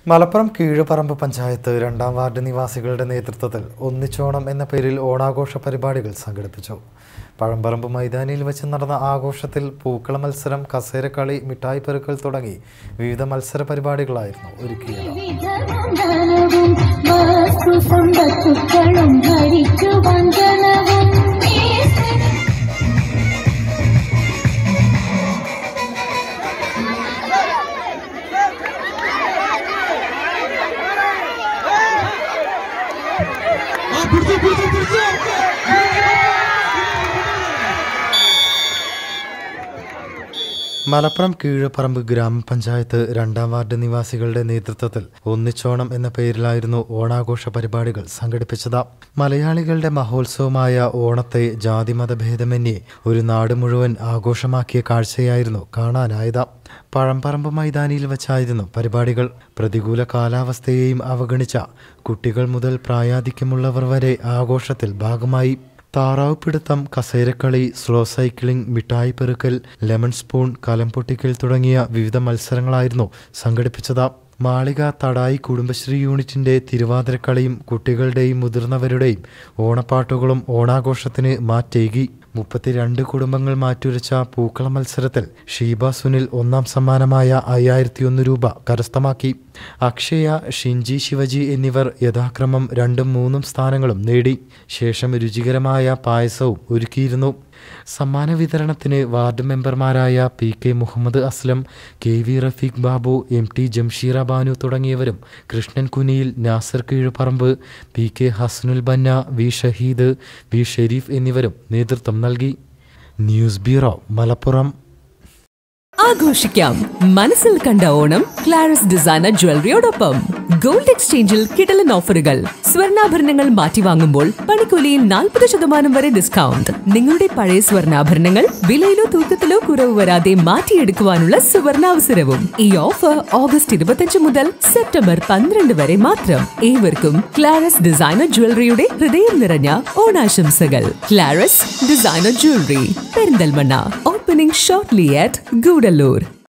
മലപ്പുറം കീഴുപറമ്പ് പഞ്ചായത്ത് രണ്ടാം വാർഡ് നിവാസികളുടെ നേതൃത്വത്തിൽ ഒന്നിച്ചോണം എന്ന പേരിൽ ഓണാഘോഷ പരിപാടികൾ സംഘടിപ്പിച്ചു പഴമ്പറമ്പ് മൈതാനിയിൽ വെച്ച് നടന്ന ആഘോഷത്തിൽ പൂക്കള മത്സരം കസേരക്കളി മിഠായി പെറുക്കൽ തുടങ്ങി വിവിധ മത്സര പരിപാടികളായിരുന്നു ഒരുക്കിയത് വിധമന്ദനവും വസ്തുസമ്പത്തുക്കളും ഭരിച്ചു വന്ദനവും ആ പിടിച്ചു പിടിച്ചു പിടിച്ചു മലപ്പുറം കീഴുപറമ്പ് ഗ്രാമപഞ്ചായത്ത് രണ്ടാം വാർഡ് നിവാസികളുടെ നേതൃത്വത്തിൽ ഒന്നിച്ചോണം എന്ന പേരിലായിരുന്നു ഓണാഘോഷ പരിപാടികൾ സംഘടിപ്പിച്ചത് മലയാളികളുടെ മഹോത്സവമായ ഓണത്തെ ജാതിമത ഭേദമന്യേ ഒരു നാട് മുഴുവൻ ആഘോഷമാക്കിയ കാഴ്ചയായിരുന്നു കാണാനായത് പഴമ്പറമ്പ് മൈതാനിയിൽ വെച്ചായിരുന്നു പരിപാടികൾ പ്രതികൂല കാലാവസ്ഥയെയും അവഗണിച്ച കുട്ടികൾ മുതൽ പ്രായാധിക്യമുള്ളവർ വരെ ആഘോഷത്തിൽ ഭാഗമായി താറാവ് പിടുത്തം കസേരക്കളി സ്ലോ സൈക്ലിംഗ് മിഠായി പെറുക്കൽ ലെമൺ സ്പൂൺ കലം പൊട്ടിക്കൽ തുടങ്ങിയ വിവിധ മത്സരങ്ങളായിരുന്നു സംഘടിപ്പിച്ചത് മാളിക തടായി കുടുംബശ്രീ യൂണിറ്റിന്റെ തിരുവാതിരക്കളിയും കുട്ടികളുടെയും മുതിർന്നവരുടെയും ഓണപ്പാട്ടുകളും ഓണാഘോഷത്തിന് മാറ്റേകി മുപ്പത്തിരണ്ട് കുടുംബങ്ങൾ മാറ്റുരച്ച പൂക്കള മത്സരത്തിൽ ഷീബ സുനിൽ ഒന്നാം സമ്മാനമായ അയ്യായിരത്തി രൂപ കരസ്ഥമാക്കി അക്ഷയ ഷിൻജി ശിവജി എന്നിവർ യഥാക്രമം രണ്ടും മൂന്നും സ്ഥാനങ്ങളും നേടി ശേഷം രുചികരമായ പായസവും ഒരുക്കിയിരുന്നു സമ്മാന വിതരണത്തിന് വാർഡ് മെമ്പർമാരായ P K Muhammad Aslam K V Rafeeq Babu M T Jamsheera Banu തുടങ്ങിയവരും Krishnan Kuniyil Nasar Keezhuparamba P K Hasnul Banna V Shaheed V Shareef എന്നിവരും നേതൃത്വം നൽകി ന്യൂസ് ബ്യൂറോ മലപ്പുറം ആഘോഷിക്കാം മനസ്സിൽ കണ്ട ഓണം ക്ലാരസ് ഡിസൈനർ ജ്വല്ലറിയോടൊപ്പം ഗോൾഡ് എക്സ്ചേഞ്ചിൽ കിടലൻ ഓഫറുകൾ സ്വർണ്ണാഭരണങ്ങൾ മാറ്റി വാങ്ങുമ്പോൾ പണിക്കൂലിയിൽ നാൽപ്പത് ശതമാനം വരെ ഡിസ്കൗണ്ട് നിങ്ങളുടെ പഴയ സ്വർണ്ണാഭരണങ്ങൾ വിലയിലോ തൂക്കത്തിലോ കുറവ് വരാതെ മാറ്റിയെടുക്കുവാനുള്ള സുവർണാവസരവും ഈ ഓഫർ ഓഗസ്റ്റ് ഇരുപത്തിയഞ്ച് മുതൽ സെപ്റ്റംബർ പന്ത്രണ്ട് വരെ മാത്രം ഏവർക്കും ക്ലാരസ് ഡിസൈനർ ജ്വല്ലറിയുടെ ഹൃദയം നിറഞ്ഞ ഓണാശംസകൾ Claras designer jewellery Perinthalmanna opening shortly at Gudalur